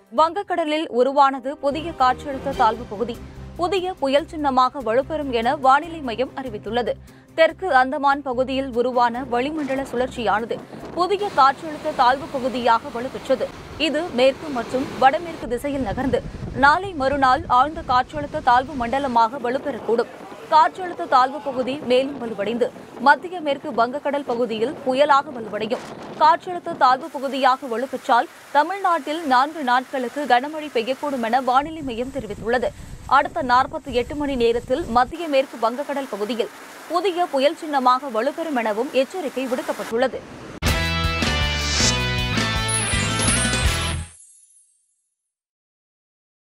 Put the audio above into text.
வங்கக்கடலில் உருவானது புதிய காற்றழுத்த தாழ்வு பகுதி புதிய புயல் சின்னமாக வலுப்பெறும் என வானிலை மையம் அறிவித்துள்ளது தெற்கு அந்தமான் பகுதியில் உருவான வளிமண்டல சுழற்சியானது புதிய காற்றழுத்த தாழ்வு பகுதியாக வலுப்பெற்றது இது மேற்கு மற்றும் வடமேற்கு திசையில் நகர்ந்து நாளை மறுநாள் ஆழ்ந்த காற்றழுத்த தாழ்வு மண்டலமாக வலுப்பெறக்கூடும் காற்றழுத்த தாழ்வு பகுதி மேலும் வலுவடைந்து மத்திய மேற்கு வங்கக்கடல் பகுதியில் புயலாக வலுவடையும் காற்றழுத்த தாழ்வு பகுதியாக வலுப்பெற்றால் தமிழ்நாட்டில் நான்கு நாட்களுக்கு கனமழை பெய்யக்கூடும் என வானிலை மையம் தெரிவித்துள்ளது அடுத்த நாற்பத்தி எட்டு மணி நேரத்தில் மத்திய மேற்கு வங்கக்கடல் பகுதியில் புதிய புயல் சின்னமாக வலுப்பெறும் எனவும் எச்சரிக்கை விடுக்கப்பட்டுள்ளது